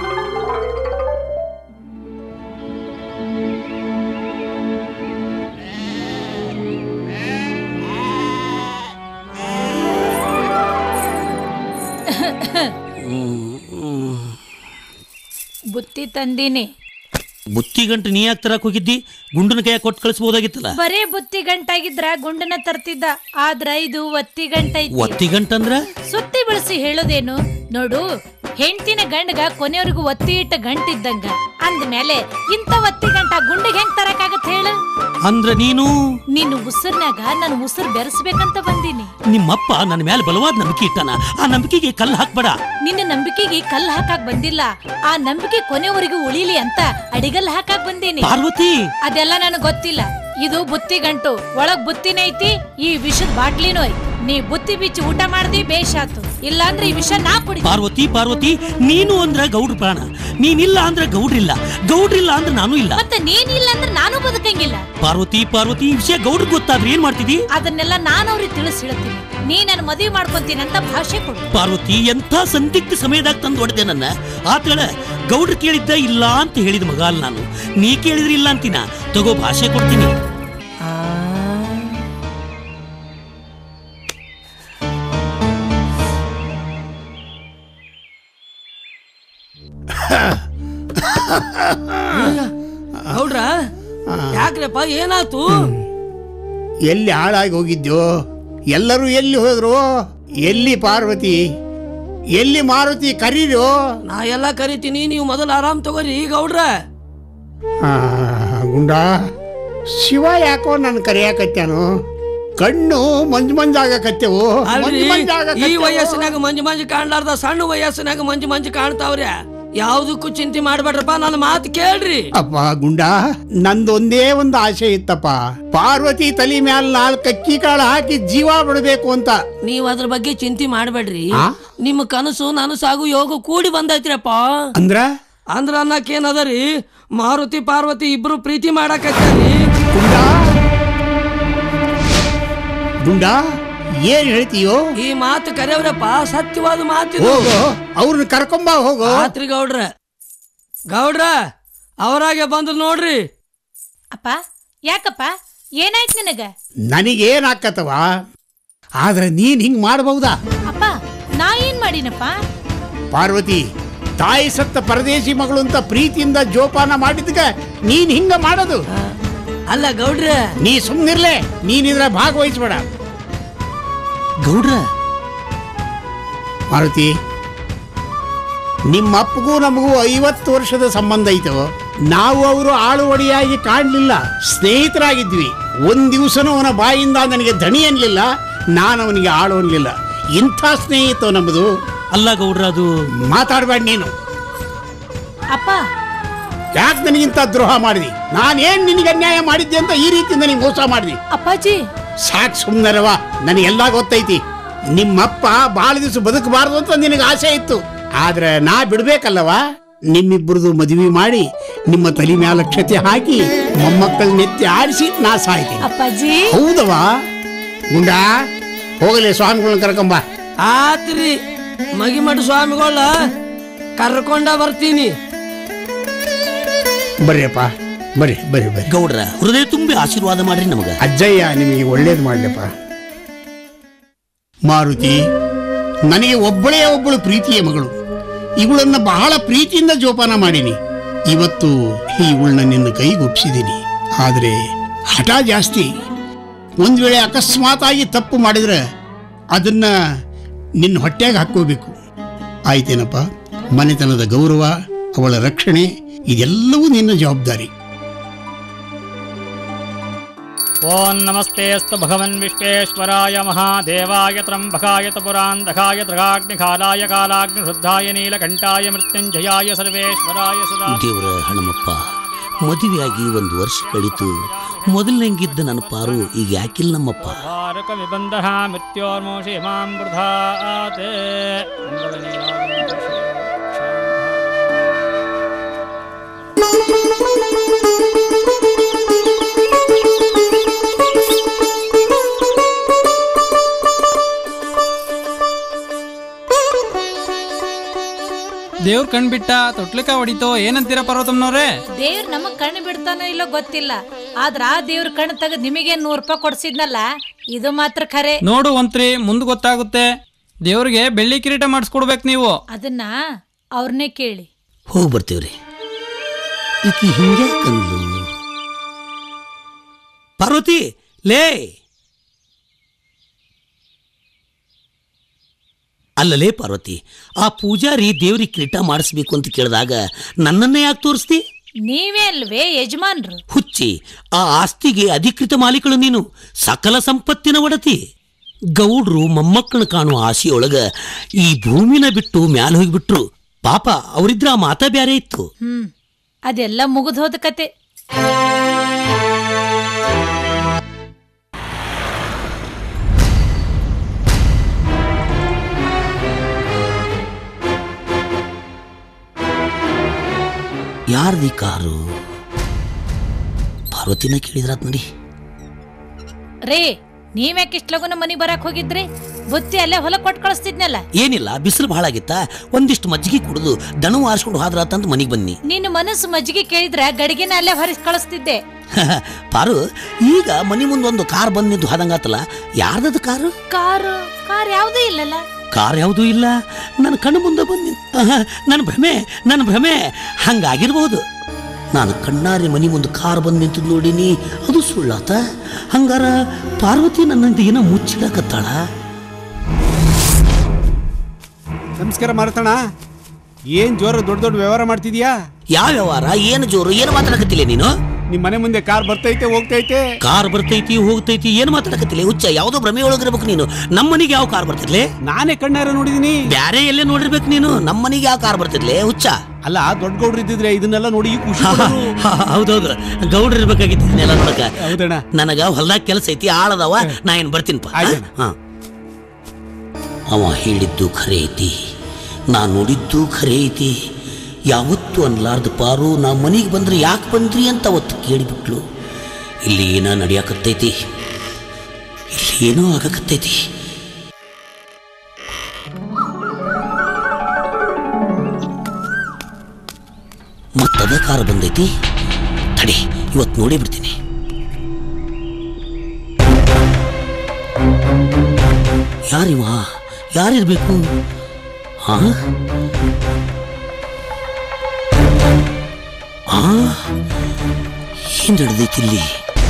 ಬುತ್ತಿ ತಂದೀನಿ ಬುತ್ತಿ ಗಂಟು ನೀ ಯಾಕೆ ತರಕ್ ಹೋಗಿದ್ದಿ ಗುಂಡನ ಕೈಯಾಗ ಕೊಟ್ಟು ಕಳಿಸ್ಬೋದಾಗಿತ್ತಲ್ಲ ಬರೇ ಬುತ್ತಿ ಗಂಟಾಗಿದ್ರ ಗುಂಡನ ತರ್ತಿದ್ದ ಆದ್ರ ಇದು ಒತ್ತಿ ಗಂಟೈತಿ ಒತ್ತಿ ಗಂಟಂದ್ರ ಸುತ್ತಿ ಬಳಸಿ ಹೇಳೋದೇನು ನೋಡು ಹೆಂಡ್ತಿನ ಗಂಡಗ ಕೊನೆಯವರೆಗೂ ಒತ್ತಿ ಇಟ್ಟ ಗಂಟಿದ್ದಂಗ ಅಂದ್ಮೇಲೆ ಇಂಥ ಒತ್ತಿ ಗಂಟ ಗುಂಡಿಗೆ ಹೆಂಗ್ ತರಕಾಗತ್ ಹೇಳು ಅಂದ್ರ ನೀನು ನಿನ್ನ ಉಸಿರ್ನಾಗ ನಾನು ಉಸಿರು ಬೆರೆಸ್ಬೇಕಂತ ಬಂದೀನಿ ನಿಮ್ಮಪ್ಪ ನನ್ನ ಮೇಲೆ ಬಲವಾದ ನಂಬಿಕೆ ಇಟ್ಟಾನ ಆ ನಂಬಿಕೆಗೆ ಕಲ್ಲು ಹಾಕ್ಬೇಡ ನಿನ್ನ ನಂಬಿಕೆಗೆ ಕಲ್ಲು ಹಾಕಾಕ್ ಬಂದಿಲ್ಲ ಆ ನಂಬಿಕೆ ಕೊನೆವರೆಗೂ ಉಳಿಲಿ ಅಂತ ಅಡಿಗಲ್ ಹಾಕಾಕ್ ಬಂದೀನಿ ಪಾರ್ವತಿ ಅದೆಲ್ಲ ನನಗ್ ಗೊತ್ತಿಲ್ಲ ಇದು ಬುತ್ತಿ ಗಂಟು ಒಳಗ್ ಬುತ್ತಿನ ಐತಿ ಈ ವಿಷದ ಬಾಟ್ಲಿನೂ ಐತಿ ನೀ ಬುತ್ತಿ ಬಿಚ್ಚಿ ಊಟ ಮಾಡ್ದಿ ಬೇಷಾತು ಇಲ್ಲಾಂದ್ರೆ ಈ ವಿಷ ನಾ ಕುಡಿ ಪಾರ್ವತಿ ಪಾರ್ವತಿ ನೀನು ಅಂದ್ರ ಗೌಡ್ರ ಪ್ರಾಣ ನೀನಿಲ್ಲ ಅಂದ್ರ ಗೌಡ್ರಿಲ್ಲ ಗೌಡ್ರಿಲ್ಲ ಅಂದ್ರ ನಾನು ಇಲ್ಲ ಮತ್ತೆ ನೀನಿಲ್ಲ ಅಂದ್ರೆ ನಾನು ಬದುಕಂಗಿಲ್ಲ ಪಾರ್ವತಿ ಪಾರ್ವತಿ ಈ ವಿಷಯ ಗೌಡ್ರ ಗೊತ್ತಾದ್ರೆ ಏನ್ ಮಾಡ್ತಿದಿ ಅದನ್ನೆಲ್ಲ ನಾನು ಅವ್ರಿಗೆ ತಿಳಿಸಿ ಹೇಳ್ತೀನಿ ನೀ ನನ್ನ ಮದುವೆ ಮಾಡ್ಕೊಂತೀನಿ ಅಂತ ಭಾಷೆ ಕೊಡು ಪಾರ್ವತಿ ಎಂಥ ಸಂದಿಗ್ಧ ಸಮಯದಾಗ ತಂದು ಹೊಡೆದೆ ನನ್ನ ಆತಳ ಗೌಡ್ರು ಕೇಳಿದ್ದ ಇಲ್ಲ ಅಂತ ಹೇಳಿದ ಮಗ ಅಲ್ಲ ನಾನು ನೀ ಕೇಳಿದ್ರೆ ಇಲ್ಲ ಅಂತೀನ ತಗೋ ಭಾಷೆ ಕೊಡ್ತೀನಿ ಗೌಡ್ರ ಯಾಕ್ರಪ್ಪ ಏನಾತು ಎಲ್ಲಿ ಹಾಳಾಗಿ ಹೋಗಿದ್ಯೋ ಎಲ್ಲರೂ ಎಲ್ಲಿ ಹೋದ್ರು ಎಲ್ಲಿ ಪಾರ್ವತಿ ಎಲ್ಲಿ ಮಾರುತಿ ಕರೀರು ನಾ ಎಲ್ಲ ಕರಿತೀನಿ ನೀವು ಮೊದಲು ಆರಾಮ್ ತಗೋರಿ ಗೌಡ್ರ ಆ, ಗುಂಡ ಶಿವ ಯಾಕೋ ನನ್ನ ಕರೆಯಾಕತ್ಯಾನು ಕಣ್ಣು ಮಂಜು ಮಂಜಾಗಕತ್ತೆವು ಅಲ್ರಿ ಮಂಜು ಈ ಮಂಜಾಗಕತ್ತೆವು. ವಯಸ್ಸಿನಾಗ ಮಂಜು ಮಂಜು ಕಾಣ್ಲಾರ್ದ ಸಣ್ಣ ವಯಸ್ಸಿನಾಗ ಮಂಜು ಮಂಜು ಕಾಣ್ತಾವ್ರಿ ಯಾವ್ದಕ್ಕೂ ಚಿಂತೆ ಮಾಡ್ಬೇಡ್ರಪ್ಪ ನನ್ನ ಮಾತು ಕೇಳ್ರಿ ಅಪ್ಪ ಗುಂಡ ನಂದೊಂದೇ ಒಂದು ಆಸೆ ಇತ್ತಪ್ಪ ಪಾರ್ವತಿ ತಲಿ ಮ್ಯಾಲ ನಾಲ್ಕು ಅಕ್ಕಿ ಕಾಳು ಹಾಕಿ ಜೀವ ಬಿಡಬೇಕು ಅಂತ ನೀವ್ ಅದ್ರ ಬಗ್ಗೆ ಚಿಂತೆ ಮಾಡ್ಬೇಡ್ರಿ ಆ? ನಿಮ್ಮ ಕನಸು ನನಸಾಗು ಯೋಗ ಕೂಡಿ ಬಂದೈತ್ರಿಪ್ಪ ಅಂದ್ರ ಅಂದ್ರ ಅನ್ನಕ್ಕೇನದರಿ ಮಾರುತಿ ಪಾರ್ವತಿ ಇಬ್ರು ಪ್ರೀತಿ ಮಾಡಾಕತ್ಯಾರಿ ಗುಂಡ ಗುಂಡ ಏನ್ ಹೇಳ್ತೀಯೋ ಈ ಮಾತು ಕರೆಯವ್ರಪ್ಪ ಸತ್ಯವಾದ ಮಾತಿದು ಹೋಗು ಅವ್ರನ್ನ ಕರ್ಕೊಂಬ ಹೋಗು ಆತ್ರಿ ಗೌಡ್ರ ಗೌಡ್ರ ಅವರಾಗೆ ಬಂದ್ರು ನೋಡ್ರಿ ಅಪ್ಪ ಯಾಕಪ್ಪ ಏನಾಯ್ತು ನಿನಗ ನನಗೇನಾಕತ್ತವ ಆದ್ರೆ ನೀನ್ ಹಿಂಗ್ ಮಾಡಬಹುದಾ ಅಪ್ಪ ನಾ ಏನ್ ಮಾಡಿನಪ್ಪ ಪಾರ್ವತಿ ತಾಯಿ ಸತ್ತ ಪರದೇಶಿ ಮಗಳು ಅಂತ ಪ್ರೀತಿಯಿಂದ ಜೋಪಾನ ಮಾಡಿದ್ಕ ನೀನ್ ಹಿಂಗ ಮಾಡೋದು ಅಲ್ಲ ಗೌಡ್ರ ನೀ ಸುಮ್ನಿರ್ಲೆ ನೀನ್ ಇದ್ರ ಭಾಗವಹಿಸ್ಬೇಡ ಗೌಡ್ರ ಮಾರುತಿ ನಿಮ್ಮ ಅಪ್ಪಗೂ ನಮಗೂ ಐವತ್ತು ವರ್ಷದ ಸಂಬಂಧ ಐತು ನಾವು ಅವರು ಆಳುವಡಿಯಾಗಿ ಕಾಣಲಿಲ್ಲ ಸ್ನೇಹಿತರಾಗಿದ್ವಿ ಒಂದ್ ದಿವಸನೂ ಅವನ ಬಾಯಿಂದ ನನಗೆ ದಣಿ ಅನ್ಲಿಲ್ಲ ನಾನು ಅವನಿಗೆ ಆಳು ಅನ್ಲಿಲ್ಲ ಇಂಥ ಸ್ನೇಹಿತ ನಮ್ಮದು ಅಲ್ಲ ಗೌಡ್ರ ಅದು ಮಾತಾಡ್ಬೇಡ ನೀನು ಅಪ್ಪ ಯಾಕೆ ನನಗಿಂತ ದ್ರೋಹ ಮಾಡಿದಿ ನಾನೇನ್ ನಿನಗೆ ಅನ್ಯಾಯ ಮಾಡಿದ್ದೆ ಅಂತ ಈ ರೀತಿ ನನಗೆ ಮೋಸ ಮಾಡಿದಿ ಅಪ್ಪಾಜಿ ಸಾಕ್ ಸುಮ್ನರವ ನನಗೆಲ್ಲ ಗೊತ್ತೈತಿ ನಿಮ್ಮಪ್ಪ ಬಾಳ ದಿವಸ ಬದುಕಬಾರದು ಅಂತ ನಿನಗೆ ಆಸೆ ಇತ್ತು ಆದ್ರೆ ನಾ ಬಿಡ್ಬೇಕಲ್ಲವ ನಿಮ್ಮಿಬ್ಬರದು ಮದುವೆ ಮಾಡಿ ನಿಮ್ಮ ತಲೆ ಮ್ಯಾಲ ಕ್ಷತೆ ಹಾಕಿ ಮೊಮ್ಮಕ್ಕಳ ನೆತ್ತಿ ಆಡಿಸಿ ನಾ ಸಾಯ್ತೀನಿ ಅಪ್ಪಾಜಿ ಹೌದವ ಗುಂಡ ಹೋಗಲಿ ಸ್ವಾಮಿಗಳನ್ನ ಕರ್ಕೊಂಬ ಆತ್ರಿ ಮಗಿಮಠ ಸ್ವಾಮಿಗಳ ಕರ್ಕೊಂಡ ಬರ್ತೀನಿ ಬರ್ರಿಯಪ್ಪ ಬರ್ರಿ ಬರ್ರಿ ಬರ್ರಿ ಗೌಡ್ರ ಹೃದಯ ತುಂಬಿ ಆಶೀರ್ವಾದ ಮಾಡ್ರಿ ನಮಗ ಅಜ್ಜಯ್ಯ ನಿಮಗೆ ಒಳ್ಳೇದು ಮಾಡ್ಲಪ್ಪ ಮಾರುತಿ ನನಗೆ ಒಬ್ಬಳೇ ಒಬ್ಬಳು ಪ್ರೀತಿಯ ಮಗಳು ಇವಳನ್ನ ಬಹಳ ಪ್ರೀತಿಯಿಂದ ಜೋಪಾನ ಮಾಡೀನಿ ಇವತ್ತು ಇವಳನ್ನ ನಿನ್ನ ಕೈಗೊಪ್ಸಿದ್ದೀನಿ ಆದರೆ ಹಠ ಜಾಸ್ತಿ ಒಂದ್ ವೇಳೆ ಅಕಸ್ಮಾತ್ ಆಗಿ ತಪ್ಪು ಮಾಡಿದ್ರೆ ಅದನ್ನ ನಿನ್ನ ಹೊಟ್ಟೆಗೆ ಹಾಕೋಬೇಕು ಆಯ್ತೇನಪ್ಪ ಮನೆತನದ ಗೌರವ ಅವಳ ರಕ್ಷಣೆ ಇದೆಲ್ಲವೂ ನಿನ್ನ ಜವಾಬ್ದಾರಿ ಓಂ ನಮಸ್ತೆಸ್ತು ಭಗವನ್ ವಿಶ್ವೇಶ್ವರಾಯ ಮಹಾದೇವಾಯ ತ್ರಂಬಕಾಯ ತಪುರಾಂಧಕಾಯ ತ್ರಿಗಾಗ್ನಿಖಾಲಾಯ ಕಾಲಾಗ್ನಿಶುದ್ಧಾಯ ನೀಲಕಂಠಾಯ ಮೃತ್ಯುಂಜಯಾಯ ಸರ್ವೇಶ್ವರಾಯ ಸದಾ ದೇವರ ಹಣಮಪ್ಪ ಮದುವೆಯಾಗಿ ಒಂದು ವರ್ಷ ಕಳೀತು ಮೊದಲನಂಗಿದ್ದ ನನ್ನ ಪಾರು ಈಗ ಯಾಕಿಲ್ಲ ನಮ್ಮಪ್ಪ ಭಾರಕ ವಿಬಂಧ ಮೃತ್ಯೋರ್ಮೋಷಿ ಮಾಂ ಬೃಧಾತ್ ದೇವ್ರ ಕಣ್ ಬಿಟ್ಟ ತೊಟ್ಲಿಕ ಹೊಡಿತೋ ಏನಂತೀರ ಪರ್ವತಮ್ಮನವ್ರೆ ದೇವ್ರ ನಮಗ್ ಕಣ್ಣು ಬಿಡ್ತಾನೋ ಇಲ್ಲೋ ಗೊತ್ತಿಲ್ಲ ಆದ್ರ ಆ ದೇವ್ರ ಕಣ್ಣು ತೆಗೆದ್ ನಿಮಗೆ ನೂರ್ ರೂಪಾಯಿ ಕೊಡ್ಸಿದ್ನಲ್ಲ ಇದು ಮಾತ್ರ ಖರೆ ನೋಡು ಒಂತ್ರಿ ಮುಂದ್ ಗೊತ್ತಾಗುತ್ತೆ ದೇವ್ರಿಗೆ ಬೆಳ್ಳಿ ಕಿರೀಟ ಮಾಡಿಸ್ಕೊಡ್ಬೇಕು ನೀವು ಅದನ್ನ ಅವ್ರನ್ನೇ ಕೇಳಿ ಹೋಗಿ ಬರ್ತೀವ್ರಿ ಈಕಿ ಹಿಂಗೆ ಕಂದ್ಲು ಪಾರ್ವತಿ ಲೇ ಅಲ್ಲಲೇ ಪಾರ್ವತಿ ಆ ಪೂಜಾರಿ ದೇವ್ರಿಗೆ ಕಿರೀಟ ಮಾಡಿಸ್ಬೇಕು ಅಂತ ಕೇಳಿದಾಗ ನನ್ನನ್ನೇ ಯಾಕೆ ತೋರಿಸ್ತಿ ನೀವೇ ಅಲ್ವೇ ಯಜಮಾನ್ರು ಹುಚ್ಚಿ ಆ ಆಸ್ತಿಗೆ ಅಧಿಕೃತ ಮಾಲೀಕಳು ನೀನು ಸಕಲ ಸಂಪತ್ತಿನ ಒಡತಿ ಗೌಡ್ರು ಮೊಮ್ಮಕ್ಕಳನ್ನ ಕಾಣುವ ಆಸೆಯೊಳಗ ಈ ಭೂಮಿನ ಬಿಟ್ಟು ಮ್ಯಾಲ ಹೋಗಿಬಿಟ್ರು ಪಾಪ ಅವರಿದ್ರ ಆ ಮಾತ ಬ್ಯಾರೆ ಇತ್ತು ಹ್ಮ್ ಅದೆಲ್ಲ ಮುಗಿದ್ ಹೋದ ಕತೆ ಯಾರ್ದಿ ಕಾರು ಪಾರ್ವತಿನ ಕೇಳಿದ್ರಾತ್ ನೋಡಿ ರೇ ನೀವ್ಯಾಕೆ ಇಷ್ಟ ಲಗುನ ಮನಿಗ್ ಬರಾಕ್ ಹೋಗಿದ್ರಿ ಬುತ್ತಿ ಅಲ್ಲೇ ಹೊಲ ಕೊಟ್ಟು ಕಳಿಸ್ತಿದ್ನಲ್ಲ ಏನಿಲ್ಲ ಬಿಸಿಲು ಬಹಳ ಆಗಿತ್ತ ಒಂದಿಷ್ಟು ಮಜ್ಜಿಗೆ ಕುಡಿದು ದಣವು ಆರಿಸ್ಕೊಂಡು ಹೋದ್ರಾತಂತ ಮನೆಗೆ ಬನ್ನಿ ನಿನ್ನ ಮನಸ್ಸು ಮಜ್ಜಿಗೆ ಕೇಳಿದ್ರ ಗಡಿಗೆನ ಅಲ್ಲೇ ಹೊರಿಸ್ ಕಳಿಸ್ತಿದ್ದೆ ಪಾರು ಈಗ ಮನೆ ಮುಂದೆ ಒಂದು ಕಾರ್ ಬಂದ್ ನಿಂತು ಹೋದಂಗಾತಲ್ಲ ಯಾರ್ದದ ಕಾರು ಕಾರು ಕಾರ್ ಯಾವ್ದೂ ಇಲ್ಲಲ್ಲ ಕಾರ್ ಯಾವುದೂ ಇಲ್ಲ ನನ್ನ ಕಣ್ಣು ಮುಂದೆ ಬಂದು ನನ್ನ ಭ್ರಮೆ ನನ್ನ ಭ್ರಮೆ ಹಂಗಾಗಿರ್ಬೋದು ನಾನು ಕಣ್ಣಾರೆ ಮನೆ ಮುಂದೆ ಕಾರ್ ಬಂದು ನಿಂತು ನೋಡೀನಿ ಅದು ಸುಳ್ಳಾತ ಹಂಗಾರ ಪಾರ್ವತಿ ನನ್ನಂತ ಏನೋ ಮುಚ್ಚಿಡಕತ್ತಾಳ ನಮಸ್ಕಾರ ಮಾರುತಣ್ಣ ಏನ್ ಜೋರ ದೊಡ್ಡ ದೊಡ್ಡ ವ್ಯವಹಾರ ಮಾಡ್ತಿದ್ಯಾ ಯಾವ ವ್ಯವಹಾರ ಏನು ಜೋರು ಏನು ಮಾತಾಡಕತ್ತಿಲ್ಲ ನೀನು ನಿಮ್ ಮನೆ ಮುಂದೆ ಕಾರ್ ಬರ್ತೈತೆ ಹೋಗ್ತೈತೆ ಕಾರ್ ಬರ್ತೈತಿ ಹೋಗ್ತೈತಿ ಏನು ಮಾತಾಡಕತ್ತಿಲ್ಲ ಹುಚ್ಚ ಯಾವುದೋ ಭ್ರಮೆ ಒಳಗಿರ್ಬೇಕು ನೀನು ನಮ್ಮ ಮನೆಗೆ ಯಾವ ಕಾರ್ ಬರ್ತಿರ್ಲಿ ನಾನೇ ಕಣ್ಣಾರ ನೋಡಿದೀನಿ ಬ್ಯಾರೆ ಎಲ್ಲೇ ನೋಡಿರ್ಬೇಕು ನೀನು ನಮ್ಮ ಮನೆಗೆ ಯಾವ ಕಾರ್ ಬರ್ತಿರ್ಲಿ ಹುಚ್ಚ ಅಲ್ಲ ದೊಡ್ಡ ಗೌಡ್ರು ಇದ್ದಿದ್ರೆ ಇದನ್ನೆಲ್ಲ ನೋಡಿ ಖುಷಿ ಪಡೋರು. ಹೌದೌದು ಗೌಡ್ರ ಇರ್ಬೇಕಾಗಿತ್ತು ಇದನ್ನೆಲ್ಲ ನೋಡಕ ಹೌದಣ್ಣ ನನಗ ಹೊಲ್ದಾಗ ಕೆಲಸ ಐತಿ ಆಳದವ ನಾ ಏನ್ ಬರ್ತೀನಿಪ್ಪ ಆಯ್ತಣ್ಣ. ಹಾ ಅವ ಹೇಳಿದ್ದು ಖರೆ ಐತಿ ನಾ ನೋಡಿದ್ದು ಖರೆ ಐತಿ ಯಾವತ್ತು ಅನ್ಲಾರ್ದ ಪಾರು ನಾ ಮನೆಗೆ ಬಂದ್ರೆ ಯಾಕೆ ಬಂದ್ರಿ ಅಂತ ಅವತ್ತು ಕೇಳಿಬಿಟ್ಲು ಇಲ್ಲಿ ಏನ ನಡೆಯಕತ್ತೈತಿ ಇಲ್ಲಿ ಏನೋ ಆಗಕತ್ತೈತಿ ಮತ್ತದ ಕಾರ್ ಬಂದೈತಿ ತಡಿ ಇವತ್ತು ನೋಡೇ ಬಿಡ್ತೀನಿ ಯಾರಿವ ಯಾರಿರ್ಬೇಕು ಹಾ ಆ ಏನ್ ನಡೆದೈತಿ ಇಲ್ಲಿ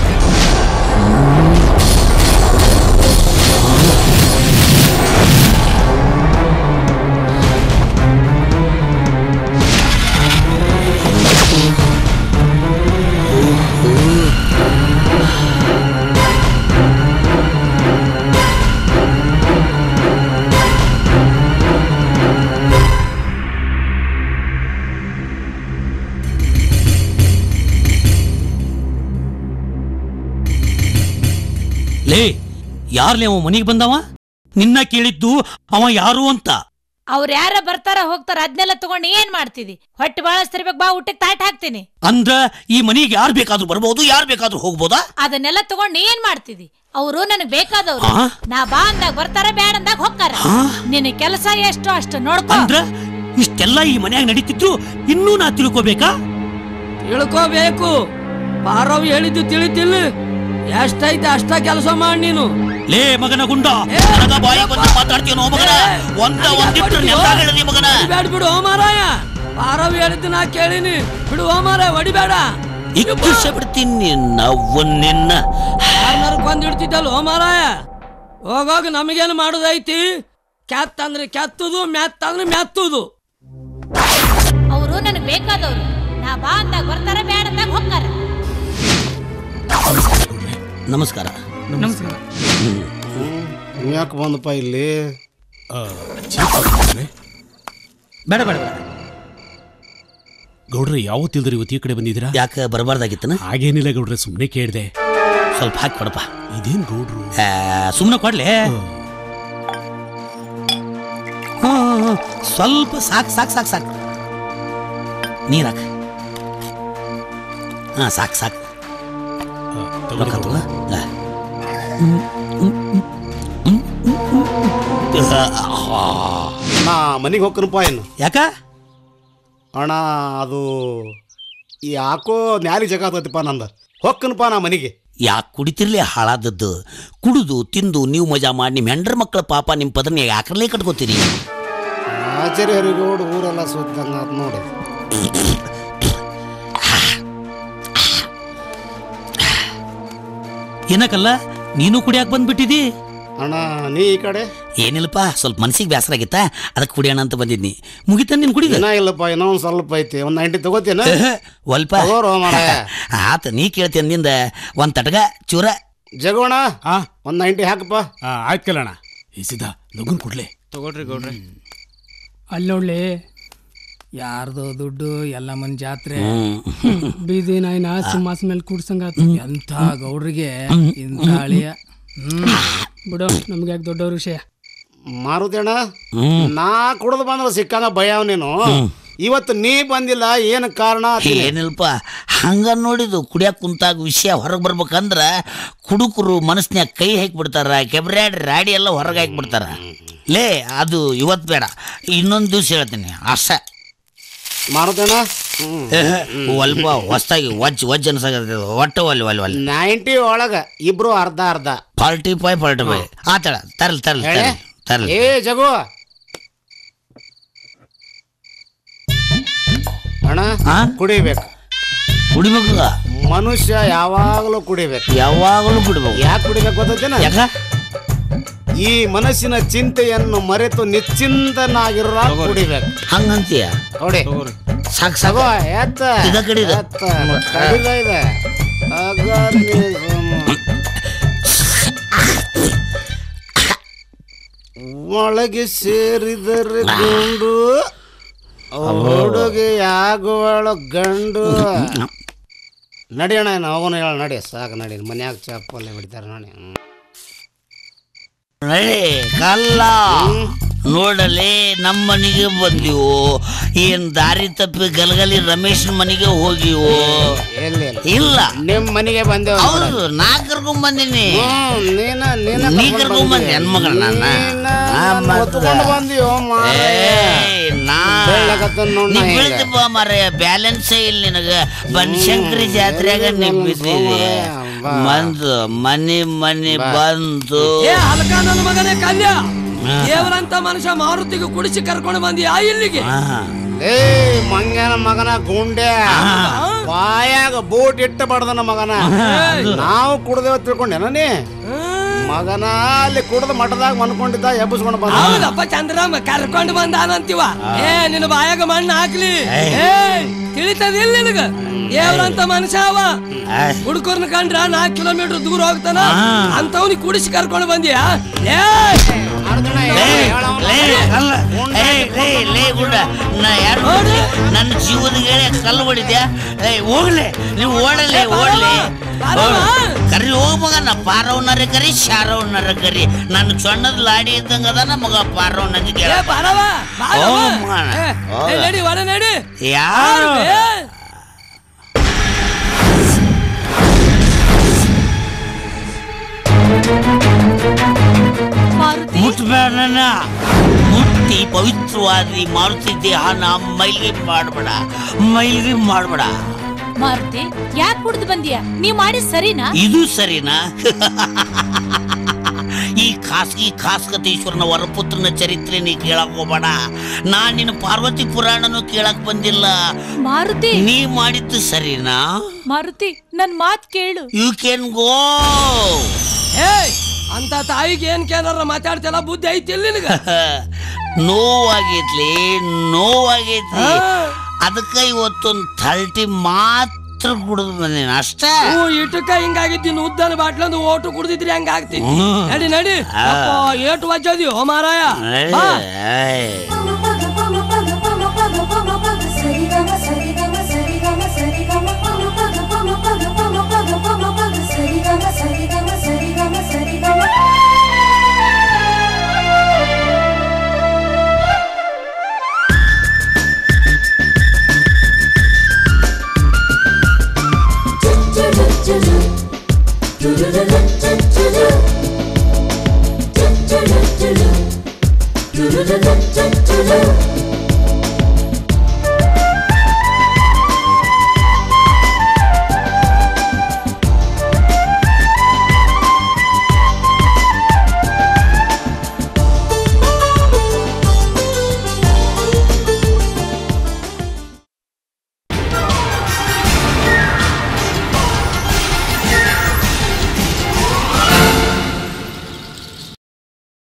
ಲೇ ಯಾರ್ಲೇ ಅವ ಮನೆಗೆ ಬಂದವ ನಿನ್ನ ಕೇಳಿದ್ದು ಅವ ಯಾರು ಅಂತ ಅವ್ರ ಯಾರ ಬರ್ತಾರ ಹೋಗ್ತಾರ ಅದ್ನೆಲ್ಲ ತಗೊಂಡು ಏನ್ ಮಾಡ್ತಿದಿ ಹೊಟ್ಟೆ ಬಾಳಸ್ತಿರ್ಬೇಕು ಬಾ ಊಟಕ್ಕೆ ತಾಟ್ ಹಾಕ್ತೀನಿ ಅಂದ್ರ ಈ ಮನೆಗೆ ಯಾರು ಬೇಕಾದ್ರೂ ಬರ್ಬೋದು ಯಾರು ಬೇಕಾದ್ರೂ ಹೋಗ್ಬೋದಾ ಅದನ್ನೆಲ್ಲ ತಗೊಂಡು ಏನ್ ಮಾಡ್ತಿದಿ ಅವರು ನನಗ್ ಬೇಕಾದವ್ರು ಆ? ನಾ ಬಾ ಅಂದಾಗ ಬರ್ತಾರ ಬ್ಯಾಡ ಅಂದಾಗ ಹೋಗ್ತಾರ ಆ? ನಿನ್ನ ಕೆಲಸ ಎಷ್ಟು ಅಷ್ಟು ನೋಡ್ಕೊ ಅಂದ್ರ ಇಷ್ಟೆಲ್ಲ ಈ ಮನ್ಯಾಗ ನಡೀತಿದ್ರು ಇನ್ನೂ ನಾ ತಿಳ್ಕೊಬೇಕಾ ತಿಳ್ಕೋಬೇಕು ಪಾರವ್ ಹೇಳಿದ್ದು ತಿಳಿತಿಲ್ಲ ಎಷ್ಟೈತೆ ಅಷ್ಟ ಕೆಲಸ ಮಾಡಿ ನೀನು ಲೇ ಮಗನ ಗುಂಡ ಏ, ನನಗ ಬಾಯಿ ಬಂದು ಅಯ್ಯಪ್ಪ. ಮಾತಾಡ್ತೀನೋ ಮಗನ ಏ, ಒಂದ ಅಯ್ಯ, ಒಂದಿಟ್ಟು ಹೊಡಿತು. ನೆಲ ಹಿಡದಿ ಮಗನ ಹೊಡಿಬ್ಯಾಡ ಬಿಡು ಓ ಮಾರಾಯ ಪಾರವ್ ಹೇಳಿದ್ದು ನಾ ಕೇಳಿನಿ ಬಿಡು ಓ ಮಾರಾಯ ಹೊಡಿಬೇಡ ಇಕ್ಕಿಸ ಬಿಡ್ತೀನಿ ನಾವು ನಿನ್ನ ಯಾರನ್ನಾರು ಕೊಂದ್ ಇಡ್ತಿದ್ದಲ್ಲ ಓ ಮಾರಾಯ ಹೋಗೋಗ ನಮಗೇನು ಮಾಡೋದೈತಿ ಕ್ಯಾತ್ ಅಂದ್ರೆ ಕೆತ್ತುದು ಮ್ಯಾತ್ ಅಂದ್ರೆ ಮೆತ್ತುದು ಅವರು ನನಗ್ ಬೇಕಾದವ್ರು ನಾ ಬಾ ಅಂದಾಗ ಬರ್ತಾರ ಬ್ಯಾಡ ಅಂದಾಗ ಹೋಗ್ತಾರ ನಮಸ್ಕಾರ ನಮಸ್ಕಾರ ಯಾಕೆ ಬಂದಪ್ಪ ಇಲ್ಲಿ ಬೇಡ ಬೇಡ ಬೇಡ ಗೌಡ್ರೆ ಯಾವತ್ತಿಲ್ದ್ರಿ ಇವತ್ತು ಈ ಕಡೆ ಬಂದಿದ್ದೀರಾ ಯಾಕೆ ಬರಬಾರ್ದಾಗಿತ್ತನ ಹಾಗೇನಿಲ್ಲ ಗೌಡ್ರೆ ಸುಮ್ಮನೆ ಕೇಳಿದೆ ಸ್ವಲ್ಪ ಹಾಕಿ ಕೊಡಪ್ಪ ಇದೇನ್ ಗೌಡ್ರು ಸುಮ್ಮನೆ ಕೊಡ್ಲೆ ಹ್ಮ್, ಹ್ಮ್, ಹ್ಮ್. ಸ್ವಲ್ಪ ಸಾಕು ಸಾಕು ಸಾಕು ಸಾಕು ನೀರ್ ಹಾಕ ಹಾ ಸಾಕು ಸಾಕು ರೊಕ್ಕ ತಗೋ. ಹಾ. ಹ್ಮ್, ಹ್ಮ್, ಹ್ಮ್, ಹ್ಮ್, ಹ್ಮ್, ಹ್ಮ್. ಆ, ನಾ ಮನೆಗೆ ಹೋಗ್ಕನಪ್ಪ ಏನು ಯಾಕ ಅಣ್ಣ ಅದು ಯಾಕೋ ನ್ಯಾಲಿ ಜಗ ಆತೈತಿಪ್ಪ ನಂದ ಹೊಕ್ಕನಪ್ಪ ನಾ ಮನೆಗೆ ಯಾಕೆ ಕುಡಿತಿರ್ಲಿ ಹಾಳಾದದ್ದು ಕುಡಿದು ತಿಂದು ನೀವು ಮಜಾ ಮಾಡಿ ನಿಮ್ಮ ಹೆಂಡ್ರ ಮಕ್ಕಳ ಪಾಪ ನಿಮ್ಮ ಪದನ ಯಾಕರ್ಲೇ ಕಟ್ಕೋತೀರಿ ಆಚಾರ್ಯ ಹರಿಗೌಡ ಊರೆಲ್ಲ ಸುತ್ತಂಗ ಆತ್ ನೋಡಿ ಏನಕ್ಕಲ್ಲ ನೀನು ಕುಡಿಯಾಕ ಬಂದ್ಬಿಟ್ಟಿದಿ ಅಣ್ಣ ನೀ ಈ ಕಡೆ ಏನಿಲ್ಲಪ್ಪ ಸ್ವಲ್ಪ ಮನ್ಸಿಗೆ ಬೇಸರ ಆಗಿತ್ತ ಅದಕ್ಕೆ ಕುಡಿಯೋಣ ಅಂತ ಬಂದಿದ್ನಿ ಮುಗಿತ ನೀನು ಕುಡಿದ ಇನ್ನ ಇಲ್ಲಪ್ಪ ಇನ್ನೂ ಒಂದ್ ಸ್ವಲ್ಪ ಐತಿ ಒಂದ್ ನೈಂಟಿ ತಗೋತೇನ ಒಲ್ಪ ತಗೋರೋ ಮಾರಾಯ. ಆತ ನೀ ಕೇಳ್ತಿ ಅಂದಿಂದ ಒಂದ್ ತಟಗ ಚೂರ ಜಗೋಣ ಆ ಒಂದ್ ನೈಂಟಿ ಹಾಕಪ್ಪ ಆ, ಆಯ್ತ್ ಕಲ್ಲಣ್ಣ ಈ ಸಿದ್ಧ ಲಗುನ್ ಕೊಡ್ಲೆ ತಗೊಳ್ರಿ ಗೌಡ್ರಿ ಅಲ್ಲಿ ನೋಡ್ಲಿ ಯಾರ್ದೋ ದುಡ್ಡು ಎಲ್ಲ ಮನ್ ಜಾತ್ರೆ ಹ್ಮ್ ಬೀದಿ ನಾಯಿನ ಸಿಂಹಾಸ ಮೇಲೆ ಕೂಡ್ಸಂಗಾತು ಎಂಥ ಗೌಡ್ರಿಗೆ ಇಂಥ ಅಳಿಯ ಹ್ಮ್ ಬಿಡು ನಮ್ಗೆ ಯಾಕೆ ದೊಡ್ಡವ್ರ ವಿಷಯ ಮಾರುತೇಣ ಹ್ಮ್ ನಾ ಕುಡ್ದು ಬಂದ್ರ ಸಿಕ್ಕಂಗ ಭಯ ನೀನು ಇವತ್ತು ನೀ ಬಂದಿಲ್ಲ ಏನ್ ಕಾರಣ ಅಂತೀನಿ. ಏನಿಲ್ಪ ಹಂಗ ನೋಡಿದು ಕುಡಿಯಾಕ ಕುಂತಾಗ ವಿಷಯ ಹೊರಗೆ ಬರ್ಬೇಕಂದ್ರ ಕುಡುಕರು ಮನಸ್ನ್ಯಾಗ ಕೈ ಹಾಕ್ಬಿಡ್ತಾರ ಕೆಬ್ರಾಡಿ ರಾಡಿ ಎಲ್ಲ ಹೊರಗೆ ಹಾಕ್ಬಿಡ್ತಾರ ಲೇ ಅದು ಇವತ್ತು ಬೇಡ ಇನ್ನೊಂದು ದಿವ್ಸ ಹೇಳ್ತೀನಿ ಅಷ್ಟ ಮಾರುತೇಣ ಹ್ಮ್ ಸ್ವಲ್ಪ ಹೊಸ್ದಾಗಿ ವಜ್ ವಜ್ ಅನ್ಸಾಗತ್ತೆ ಒಟ್ಟು ಒಲ್ ಒಲ್ ಒಲ್ ನೈಂಟಿ ಒಳಗ ಇಬ್ರು ಅರ್ಧ ಅರ್ಧ ಫಾರ್ಟಿ ಫೈವ್ ಫಾರ್ಟಿ ಫೈವ್ ಆತಳ ತರಲ್ ತರಲ್ ಹೇಳೆ? ತರಲ್ ತರಲ್ ಏ ಜಗು ಅಣ್ಣ ಆ? ಕುಡಿಬೇಕು ಕುಡಿಬೇಕು ಮನುಷ್ಯ ಯಾವಾಗಲೂ ಕುಡಿಬೇಕು ಯಾವಾಗಲೂ ಕುಡಿಬೇಕು ಯಾಕೆ ಕುಡಿಬೇಕು ಗೊತ್ತೇನ ಯಾಕ ಈ ಮನಸ್ಸಿನ ಚಿಂತೆಯನ್ನು ಮರೆತು ನಿಶ್ಚಿಂತನಾಗಿರೋ ಕುಡಿಬೇಕು ಹಂಗಂತೀಯ ನೋಡಿ ಸಾಕ್ ತಗೋ ಸಾಕು ಎತ್ತ ಇದ ಕಡಿದ. ಎತ್ತ. ಕಡಿದ ಇದೆ ಅಗರ್ನಿಸಮ್. ಒಳಗೆ ಸೇರಿದರೆ ಗುಂಡು ಹುಡುಗಿ ಆಗುವಳ ಗಂಡು ನಡಿಯೋಣ ಹೋಗೋಣ ಹೇಳ ನಡಿ ಸಾಕು ನಡಿ ಮನ್ಯಾಗ ಚಪ್ಪಲ್ಲಿ ಬಿಡ್ತಾರೆ ನೋಡಿ ಹ್ಮ್. ನಡೆ ಕಲ್ಲ ನೋಡಲೆ ನಮ್ಮ ಮನೆಗೆ ಬಂದಿವು ಏನ್ ದಾರಿ ತಪ್ಪಿ ಗಲಗಲಿ ರಮೇಶ್ ಮನೆಗೆ ಹೋಗಿವು ಎಲ್ಲಿ ಇಲ್ಲ. ಇಲ್ಲ ನಿಮ್ ಮನೆಗೆ ಬಂದೇವ ಹೌದು ನಾ ಕರ್ಕೊಂಡ್ ಬಂದಿನಿ ಹ್ಮ್, ನೀನ ನೀನ ನೀ ಕರ್ಕೊಂಡ್ ಕರ್ಕೊಂಡ್ ಬಂದಿ ಬಂದಿ. ಹೆಣ್ಮಗಳ ನನ್ನ ನೀನ ಆ, ನನ್ನ ಮತ್ತ. ಹೊತ್ಕೊಂಡು ಬಂದಿಯೋ ಮಾರಾಯ. ಏಯ್, ನಾ ಬೆಳ್ಳಗತ್ತನ್ ನೋಡ್ ನೀ ನಾ ಈಗ. ಬೀಳ್ತಿಪ್ಪ ಮಾರಾಯ ಬ್ಯಾಲೆನ್ಸೇ ಇಲ್ಲ ನಿನಗ ಬನಶಂಕರಿ ಜಾತ್ರೆಯಾಗ ನೀ ಎಲ್ಲಿ ಬಿದ್ದಿದೆ ಬಾ. ಬಂದು ಮನಿ ಮನಿ ಬಂದು ಏ ಹಲಕ ನನ್ನ ಮಗನೇ ಕಲ್ಯ ದೇವರಂತ ಮನುಷ್ಯ ಮಾರುತಿಗೆ ಕುಡಿಸಿ ಕರ್ಕೊಂಡು ಬಂದಿ ಆ ಇಲ್ಲಿಗೆ ಹಾ. ಏ ಮಂಗನ ಮಗನ ಗುಂಡೆ ಬಾಯಾಗ ಬೋಟ್ ಇಟ್ಟ ಬಡ್ದನ ಮಗನ ನಾವು ಕುಡ್ದೇವ ತಿಳ್ಕೊಂಡೇನ ನೀ ಮಗನ ಅಲ್ಲಿ ಕುಡ್ದ ಮಠದಾಗ ಮನ್ಕೊಂಡಿದ್ದ ಎಬ್ಬಿಸ್ಕೊಂಡು ಬಂದ ಹೌದಪ್ಪ ಚಂದ್ರಮ್ಮ ಕರ್ಕೊಂಡು ಬಂದಾನಂತೀವ ಏ ನಿನ್ನ ಬಾಯಾಗ ಮಣ್ಣು ಹಾಕ್ಲಿ ಏ ತಿಳಿತದಿಲ್ಲ ನಿನಗ ದೇವ್ರಂತ ಮನುಷ್ಯ ಅವ ಹುಡುಗರ್ನ ಕಂಡ್ರ ನಾಲ್ಕು ಕಿಲೋಮೀಟರ್ ದೂರ ಹೋಗ್ತಾನ ಅಂತವ್ನಿಗೆ ಕುಡಿಸಿ ಕರ್ಕೊಂಡು ಬಂದಿಯಾ ಏ ಲೇ, ಲೇ, ಅಲ್ಲ. ಏಯ್, ಲೇ, ಲೇ, ಗುಂಡ. ನಾ ಯಾರು ನೋಡಿ. ನನ್ನ ಜೀವದ ಗೆಳೆ ಕಲ್ಲು ಹೊಡಿದ್ಯಾ ಏ ಹೋಗ್ಲೆ ನೀವು ಓಡಲೆ ಓಡ್ಲಿ ಪಾರವ್ವ. ಕರಿ ಹೋಗ್ ಮಗ ನಾ ಪಾರವನರ ಕರಿ ಶಾರವನರ ಕರಿ ನನ್ನ ಸಣ್ಣದ ಲಾಡಿ ಇದ್ದಂಗ ಅದ ನಮಗ ಪಾರವನ ಏ ಬಾರವ ಬಾರವ. ಓ, ಮಗನ. ಏ, ಏ, ನಡಿ ಒಳ ನಡಿ ಯಾರು ಏ, ಮಾರುತಿ ಮುಟ್ಬೇಡ ನನ್ನ. ಮುಟ್ಟಿ ಪವಿತ್ರವಾದ ಈ ಮಾರುತಿ ದೇಹನ ಮೈಲಿಗೆ ಮಾಡ್ಬೇಡ ಮೈಲಿಗೆ ಮಾಡ್ಬೇಡ ಮಾರುತಿ ಯಾಕೆ ಕುಡ್ದು ಬಂದಿಯ ನೀ ಮಾಡಿ ಸರಿನಾ ಇದು ಸರಿನಾ ಈ ಖಾಸಗಿ ಖಾಸ್ಕತೇಶ್ವರನ ವರಪುತ್ರನ ಚರಿತ್ರೆ ನೀ ಕೇಳಕ್ ಹೋಗ್ಬೇಡ ನಾನ್ ನಿನ್ನ ಪಾರ್ವತಿ ಪುರಾಣನು ಕೇಳಕ್ ಬಂದಿಲ್ಲ ಮಾರುತಿ ನೀ ಮಾಡಿದ್ದು ಸರಿನಾ ಮಾರುತಿ ನನ್ ಮಾತ್ ಕೇಳು ಯು ಕ್ಯಾನ್ ಗೋ ಏಯ್ ಅಂತ ತಾಯಿಗೆ ಏನ್ ಕೇನಾರ ಮಾತಾಡ್ತಿಲ್ಲ ಬುದ್ಧಿ ಐತಿ ಇಲ್ಲಿ ನಿನಗ ನೋವಾಗೈತ್ಲಿ ನೋವಾಗೈತಿ ಆ. ಅದಕ್ಕೆ ಇವತ್ತೊಂದು ಥರ್ಟಿ ಮಾತ್ರ ಕುಡಿದು ಬಂದೇನೆ ಅಷ್ಟೇ ಹ್ಞೂ ಇಟಕ ಹಿಂಗಾಗಿದ್ದಿ ಉದ್ದನ ಬಾಟ್ಲಂದು ಓಟು ಕುಡ್ದಿದ್ರಿ ಹಂಗಾಗ್ತಿ ನಡಿ ನಡಿ ಆ. ಅಪ್ಪ, ಏಟು ವಜ್ಜದಿ ಓ ಮಾರಾಯ ಬಾ. ಏಯ್. Do-do-do-do-do-do.